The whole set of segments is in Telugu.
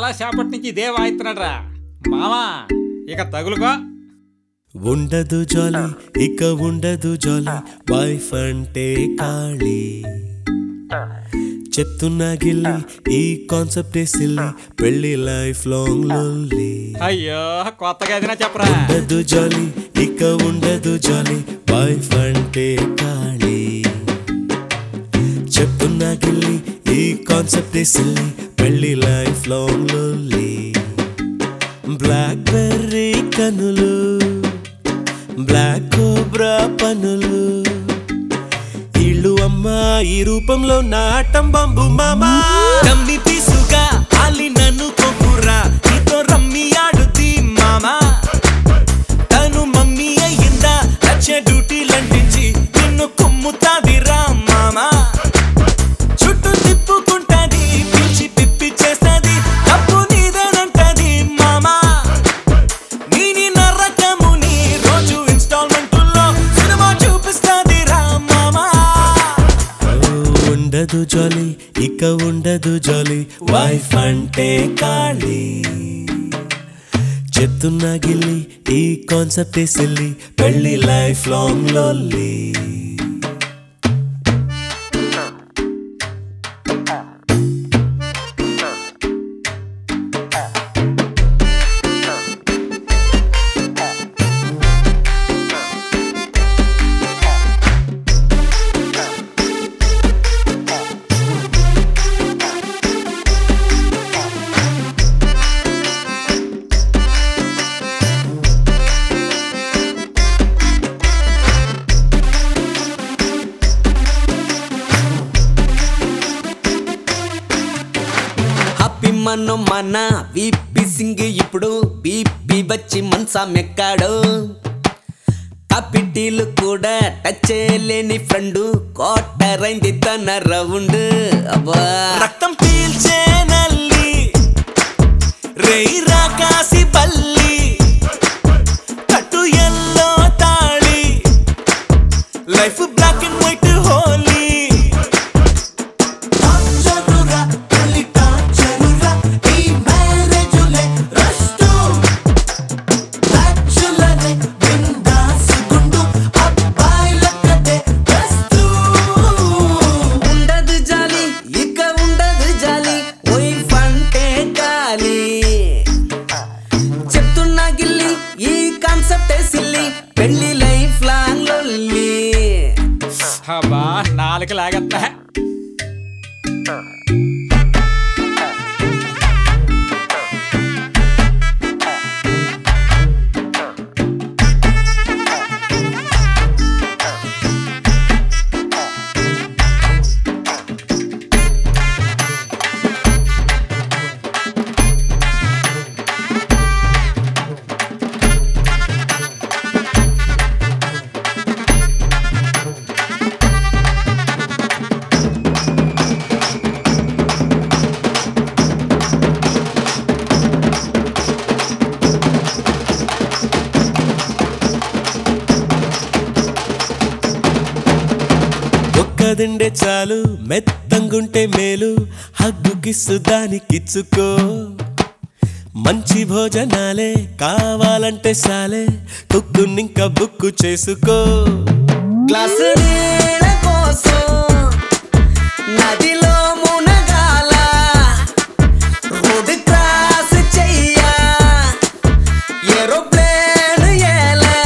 చాలా సేపటి నుంచి ఇదే వాయిస్తున్నాడు రా మామా ఇక తగులుకో ఉండదు జాలి ఇక ఉండదు జాలి వైఫ్ అంటే ఖాళీ చెప్తున్నా గిల్లి ఈ కాన్సెప్ట్ సిల్లి పెళ్లి లైఫ్ లాంగ్ లొల్లి అయ్యో కొత్తగా ఏదైనా చెప్పరా ఉండదు జాలి ఇక ఉండదు జాలి వైఫ్ అంటే ఖాళీ చెప్తున్నా గిల్లి ఈ కాన్సెప్ట్ సిల్లి పెళ్లి లైఫ్ లాంగ్ లొల్లి బ్లాక్ బెర్రీ కనులు బ్లాక్ కోబ్రా పనులు ఇళ్ళు అమ్మా ఈ రూపంలో నాటం బంబు మామా కమ్మి పీసుగా అలి నన్ను కొప్పురా నీతో రమ్మి ఆడుతీ మామా తను మమ్మీ అయ్యిందా వచ్చే డ్యూటీలంటించి నిన్ను కుమ్ముతాదిరా మామా చుట్టూ తిప్పుకుంటాది పిలిచి పిప్పి చేస్తాది తప్పు నీదేనంటది మామా నీని నరకముని రోజు ఇన్స్టాల్మెంటుల్లో సినిమా చూపిస్తాది రా మామా ఉండదు జాలి ఇక ఉండదు జాలి వైఫ్ అంటే ఖాళీ చెప్తున్నా గిల్లి ఈ కాన్సెప్ట్ సిల్లి పెళ్లి లైఫ్ లాంగ్ లొల్లి హ్యాపీ మన్నో మన విపి సింగ్ ఇప్పుడు బీపీ వచ్చి మనసా మెక్కాడు కాపిటీలు కూడా టచ్ చేయలేని ఫ్రెండ్ కోటరైంది తన రౌండ్ అబ్బా రక్తం పీల్చే నల్లి రేయి రాకాసి బల్లి కట్టు ఎల్లో తాళి life black and white Holi ఉండదు జాలి ఇక ఉండదు జాలి వైఫ్ అంటే గాలి చెప్తున్నా గిల్లి ఈ కాన్సెప్ట్ సిల్లి పెళ్లి లైఫ్ లాంగ్ లొల్లి అబ్బా నాలుగు లాగత్తా ఒక్కదిండే చాలు మెత్తంగుంటే మేలు హగ్గు కిస్సు దానికిచ్చుకో మంచి భోజనాలే కావాలంటే సాలే కుక్కునింక బుక్కు చేసుకో గ్లాసు నీళ్ళ కోసం నదిలో మునగాల రోడ్డు క్రాస్ చెయ్యా ఏరోప్లేన్ ఎలా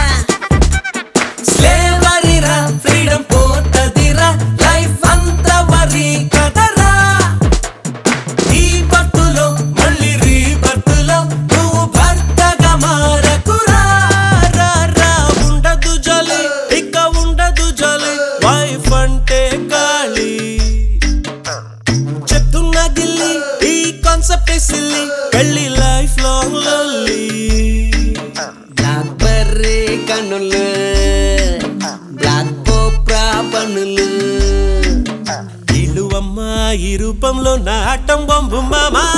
స్లేవరీరా ఫ్రీడమ్ పోతదిరా లైఫ్ అంతా వరి కదరా ఈ బతులో మళ్ళీ రీ బతులో నువ్వు భర్తగా మారకురా రా రా ఉండదు జాలి ఇక ఉండదు జాలి వైఫ్ అంటే గాలి చెప్తున్నా గిల్లి ఈ కాన్సెప్ట్ సిల్లి పెళ్లి లైఫ్ లాంగ్ లొల్లి బ్లాక్ బర్రీ కనులు బ్లాక్ కోప్రా పనులు ఇల్లు అమ్మా ఈ రూపంలో నాటం బొంబు మామా